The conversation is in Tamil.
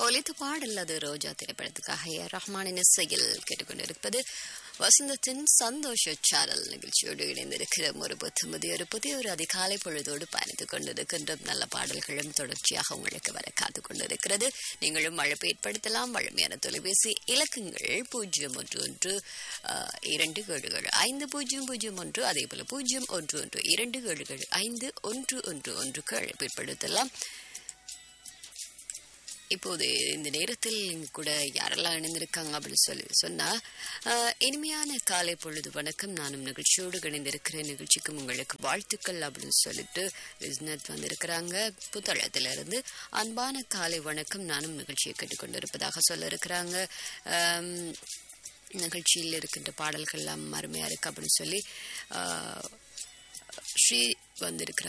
ஒலித்து பாடல் அது ரோஜா திரைப்படத்துக்காக ஏ ரஹ்மானின் இசையில் கேட்டுக்கொண்டிருப்பது வசந்தத்தின் சந்தோஷ சாரல் நிகழ்ச்சியோடு இணைந்திருக்கிற ஒரு புத்தமதி ஒரு புதிய ஒரு அதிகாலை பொழுதோடு பயணித்துக் கொண்டிருக்கின்ற நல்ல பாடல்களும் தொடர்ச்சியாக உங்களுக்கு வர காத்து கொண்டிருக்கிறது நீங்களும் அழைப்பு ஏற்படுத்தலாம் வழமையான தொலைபேசி இலக்கங்கள் பூஜ்ஜியம் ஒன்று ஒன்று ஆஹ், இரண்டு ஏழுகள் ஐந்து பூஜ்ஜியம் பூஜ்ஜியம் ஒன்று அதே போல பூஜ்ஜியம் ஒன்று ஒன்று இரண்டு ஏழுகள் ஐந்து ஒன்று ஒன்று ஒன்றுக்கு அழைப்பு ஏற்படுத்தலாம் இப்போது இந்த நேரத்தில் இங்க கூட யாரெல்லாம் இணைந்திருக்காங்க அப்படின்னு சொல்லி சொன்னா ஆஹ், இனிமையான காலை பொழுது வணக்கம் நானும் நிகழ்ச்சியோடு இணைந்திருக்கிற நிகழ்ச்சிக்கும் உங்களுக்கு வாழ்த்துக்கள் அப்படின்னு சொல்லிட்டு விஸ்னத் வந்திருக்கிறாங்க புத்தளத்துல இருந்து அன்பான காலை வணக்கம் நானும் நிகழ்ச்சியை கேட்டுக்கொண்டிருப்பதாக சொல்ல இருக்கிறாங்க ஆம், நிகழ்ச்சியில் இருக்கின்ற பாடல்கள் எல்லாம் அருமையா இருக்கு அப்படின்னு சொல்லி ஆஹ், ஸ்ரீ வந்திருக்கிறாங்க